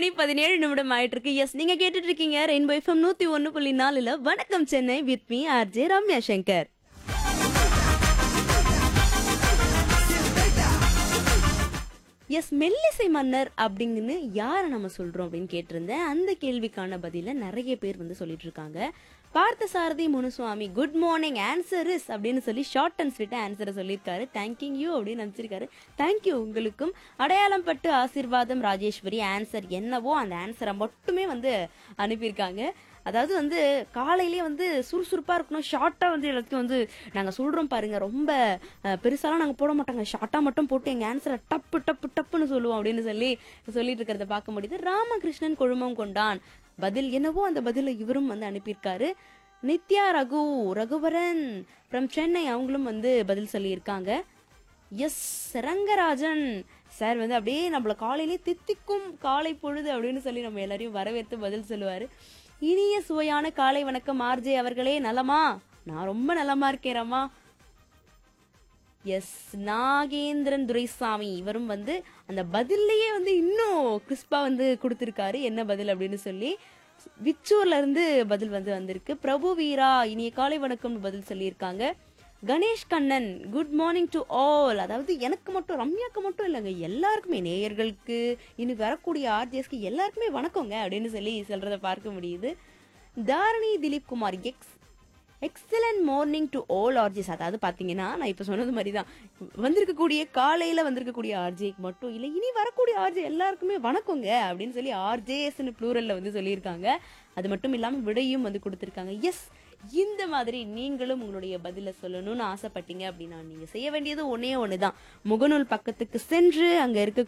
மணி பதினேழு நிமிடம் ஆயிட்டு இருக்கு எஸ் நீங்க கேட்டுட்டு இருக்கீங்க ரெயின்போ எஃப்எம் நூத்தி ஒன்னு புள்ளி நாலுல வணக்கம் Chennai with me RJ Ramya Shankar yes மெல்லிசை மன்னர் அப்படிங்கன்னு யாரை நம்ம சொல்றோம் அப்படின்னு கேட்டிருந்தேன் அந்த கேள்விக்கான பதில நிறைய பேர் வந்து சொல்லிட்டு இருக்காங்க Parthasarathy Munusamy good morning answer is அப்படின்னு சொல்லி ஷார்ட் அண்ட் ஸ்வீட்டா ஆன்சரை சொல்லியிருக்காரு தேங்க்யூ யூ அப்படின்னு நினச்சிருக்காரு தேங்க்யூ உங்களுக்கும் அடையாளம் பட்டு ஆசீர்வாதம் ராஜேஸ்வரி ஆன்சர் என்னவோ அந்த ஆன்சரை மட்டுமே வந்து அனுப்பியிருக்காங்க அதாவது வந்து காலையிலேயே வந்து சுறுசுறுப்பா இருக்கணும் ஷார்ட்டா வந்து எல்லாத்தையும் வந்து நாங்க சொல்றோம் பாருங்க ரொம்ப அஹ், பெருசாலாம் நாங்க போட மாட்டாங்க ஷார்ட்டா மட்டும் போட்டு எங்க ஆன்சரை டப்பு டப்பு டப்புன்னு சொல்லுவோம் அப்படின்னு சொல்லி சொல்லிட்டு இருக்கிறத பார்க்க முடியுது ராமகிருஷ்ணன் குழுமம் கொண்டான் பதில் என்னவோ அந்த பதில இவரும் வந்து அனுப்பியிருக்காரு நித்யா ரகு ரகுவரன் ஃப்ரம் சென்னை அவங்களும் வந்து பதில் சொல்லியிருக்காங்க எஸ் ரங்கராஜன் சார் வந்து அப்படியே நம்மள காலையிலே தித்திக்கும் காலை பொழுது அப்படின்னு சொல்லி நம்ம எல்லாரையும் வரவேற்று பதில் சொல்லுவாரு இனிய சுவையான காலை வணக்கம் ஆர்ஜே அவர்களே நலமா நான் ரொம்ப நலமா இருக்கேன் ரமா எஸ் நாகேந்திரன் துரைசாமி இவரும் வந்து அந்த பதில்லையே வந்து இன்னும் கிறிஸ்பா வந்து கொடுத்துருக்காரு என்ன பதில் அப்படின்னு சொல்லி விச்சூர்ல இருந்து பதில் வந்து வந்திருக்கு பிரபு வீரா இனிய காலை வணக்கம் பதில் சொல்லியிருக்காங்க Ganesh Kannan good morning to all அதாவது எனக்கு மட்டும் ரம்யாக்கு மட்டும் இல்லைங்க எல்லாருக்குமே நேயர்களுக்கு இனி வரக்கூடிய ஆர்ஜிஎஸ்க்கு எல்லாருக்குமே வணக்கங்க அப்படின்னு சொல்லி சொல்றத பார்க்க முடியுது Dharani Dileep Kumar ex excellent morning to all RJs அதாவது பார்த்தீங்கன்னா நான் இப்போ சொன்னது மாதிரி தான் வந்திருக்கக்கூடிய காலையில் வந்திருக்கக்கூடிய ஆர்ஜேக்கு மட்டும் இல்லை இனி வரக்கூடிய ஆர்ஜே எல்லாருக்குமே வணக்கங்க அப்படின்னு சொல்லி ஆர்ஜேஎஸ்னு ப்ளூரலில் வந்து சொல்லியிருக்காங்க அது மட்டும் இல்லாமல் விடையும் வந்து கொடுத்துருக்காங்க எஸ் இந்த மாதிரி நீங்களும் உங்களுடைய பதிலை சொல்லணும்னு ஆசைப்பட்டீங்க அப்படின்னா நீங்கள் செய்ய வேண்டியது ஒன்றே ஒன்று தான் முகநூல் பக்கத்துக்கு சென்று அங்கே இருக்க